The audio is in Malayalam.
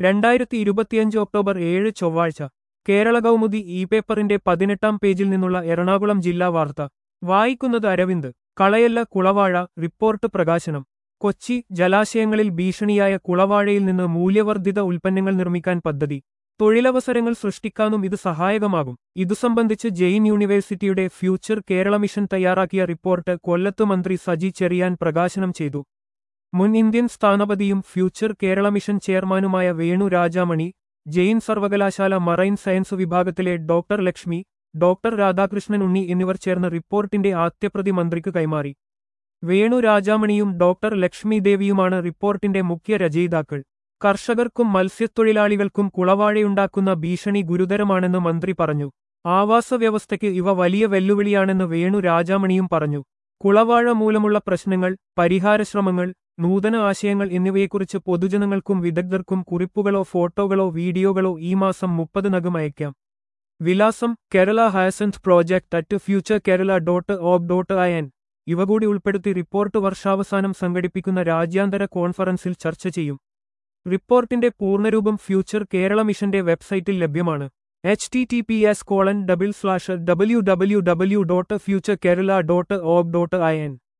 രണ്ടായിരത്തി ഇരുപത്തിയഞ്ച് ഒക്ടോബർ ഏഴ് ചൊവ്വാഴ്ച കേരള കൗമുദി ഇ പേപ്പറിന്റെ പതിനെട്ടാം പേജിൽ നിന്നുള്ള എറണാകുളം ജില്ലാ വാർത്ത വായിക്കുന്നത് അരവിന്ദ് കളയല്ല കുളവാഴ റിപ്പോർട്ട് പ്രകാശനം കൊച്ചി ജലാശയങ്ങളിൽ ഭീഷണിയായ കുളവാഴയിൽ നിന്ന് മൂല്യവർദ്ധിത ഉൽപ്പന്നങ്ങൾ നിർമ്മിക്കാൻ പദ്ധതി തൊഴിലവസരങ്ങൾ സൃഷ്ടിക്കാനും ഇത് സഹായകമാകും ഇതു സംബന്ധിച്ച് ജെയിൻ യൂണിവേഴ്സിറ്റിയുടെ ഫ്യൂച്ചർ കേരള മിഷൻ തയ്യാറാക്കിയ റിപ്പോർട്ട് കൊല്ലത്ത് മന്ത്രി സജി ചെറിയാൻ പ്രകാശനം ചെയ്തു മുൻ ഇന്ത്യൻ സ്ഥാനപതിയും ഫ്യൂച്ചർ കേരള മിഷൻ ചെയർമാനുമായ വേണു രാജാമണി ജെയിൻ സർവകലാശാല മറൈൻ സയൻസ് വിഭാഗത്തിലെ ഡോക്ടർ ലക്ഷ്മി ഡോക്ടർ രാധാകൃഷ്ണൻ ഉണ്ണി എന്നിവർ ചേർന്ന് റിപ്പോർട്ടിന്റെ ആദ്യപ്രതി മന്ത്രിക്ക് കൈമാറി വേണു രാജാമണിയും ഡോക്ടർ ലക്ഷ്മി ദേവിയുമാണ് റിപ്പോർട്ടിന്റെ മുഖ്യ രചയിതാക്കൾ കർഷകർക്കും മത്സ്യത്തൊഴിലാളികൾക്കും കുളവാഴയുണ്ടാക്കുന്ന ഭീഷണി ഗുരുതരമാണെന്ന് മന്ത്രി പറഞ്ഞു ആവാസ വ്യവസ്ഥയ്ക്ക് ഇവ വലിയ വെല്ലുവിളിയാണെന്ന് വേണു രാജാമണിയും പറഞ്ഞു കുളവാഴ മൂലമുള്ള പ്രശ്നങ്ങൾ പരിഹാരശ്രമങ്ങൾ നൂതന ആശയങ്ങൾ എന്നിവയെക്കുറിച്ച് പൊതുജനങ്ങൾക്കും വിദഗ്ധർക്കും കുറിപ്പുകളോ ഫോട്ടോകളോ വീഡിയോകളോ ഈ മാസം മുപ്പതിനകം അയക്കാം വിലാസം കേരള ഹയസൻസ് project at future Kerala dot ഓബ് ഡോട്ട് ഐ എൻ ഇവ കൂടി ഉൾപ്പെടുത്തി റിപ്പോർട്ട് വർഷാവസാനം സംഘടിപ്പിക്കുന്ന രാജ്യാന്തര കോൺഫറൻസിൽ ചർച്ച ചെയ്യും റിപ്പോർട്ടിന്റെ പൂർണ്ണരൂപം ഫ്യൂച്ചർ കേരള മിഷന്റെ വെബ്സൈറ്റിൽ ലഭ്യമാണ് H T T P S colon double slash W W W dot future Kerala dot ഓബ് ഡോട്ട് ഐ എൻ